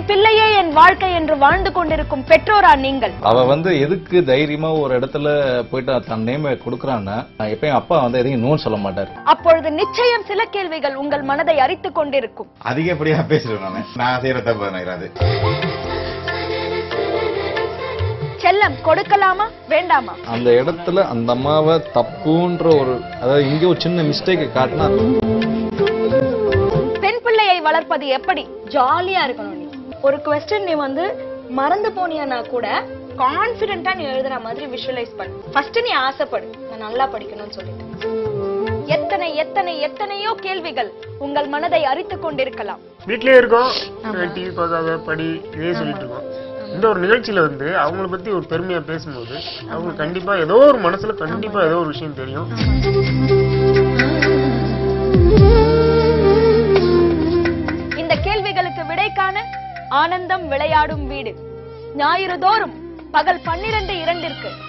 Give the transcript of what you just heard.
பிள்ளையே என் வாழ்க்கை என்று வாழ்ந்து கொண்டிருக்கும் பெற்றோரா நீங்கள் அவ வந்து எதுக்கு தைரியமா ஒரு இடத்துல போயிட்டு தன் நேம கொடுக்கறான்னா எப்பயும் அப்பா வந்து எதையும் நோன்னு சொல்ல மாட்டாரு அப்பொழுது நிச்சயம் சில கேள்விகள் உங்கள் மனதை அரித்துக் கொண்டிருக்கும் அதிகப்படியா பேசுறேன் நானு நான் செய்யற தப்பு நினைக்கிறாது செல்லம் கொடுக்கலாமா வேண்டாமா அந்த இடத்துல அந்த அம்மாவை தப்புன்ற ஒரு அதாவது இங்க ஒரு சின்ன மிஸ்டேக் காட்டினா பெண் பிள்ளையை வளர்ப்பது எப்படி ஜாலியா இருக்கணும் நீ ஒரு கொஸ்டின் நீ வந்து மறந்து போனியானா கூட கான்பிடென்ட்டா நீ எழுதுற மாதிரி விஷுவலைஸ் பண்ணு ஃபர்ஸ்ட் நீ ஆசைப்படு நான் நல்லா படிக்கணும்னு சொல்லிட்டு எத்தனை எத்தனை எத்தனையோ கேள்விகள் உங்கள் மனதை அரித்துக் கொண்டிருக்கலாம் வீட்லயே இருக்கோம் டிவி பார்க்காத படி இதே சொல்லிட்டு இருக்கோம் இந்த ஒரு நிகழ்ச்சியில வந்து அவங்கள பத்தி ஒரு பெருமையா பேசும்போது அவங்க கண்டிப்பா ஏதோ ஒரு மனசுல கண்டிப்பா ஏதோ ஒரு விஷயம் தெரியும் இந்த கேள்விகளுக்கு விடை காண ஆனந்தம் விளையாடும் வீடு ஞாயிறு தோறும் பகல் பன்னிரண்டு இரண்டிற்கு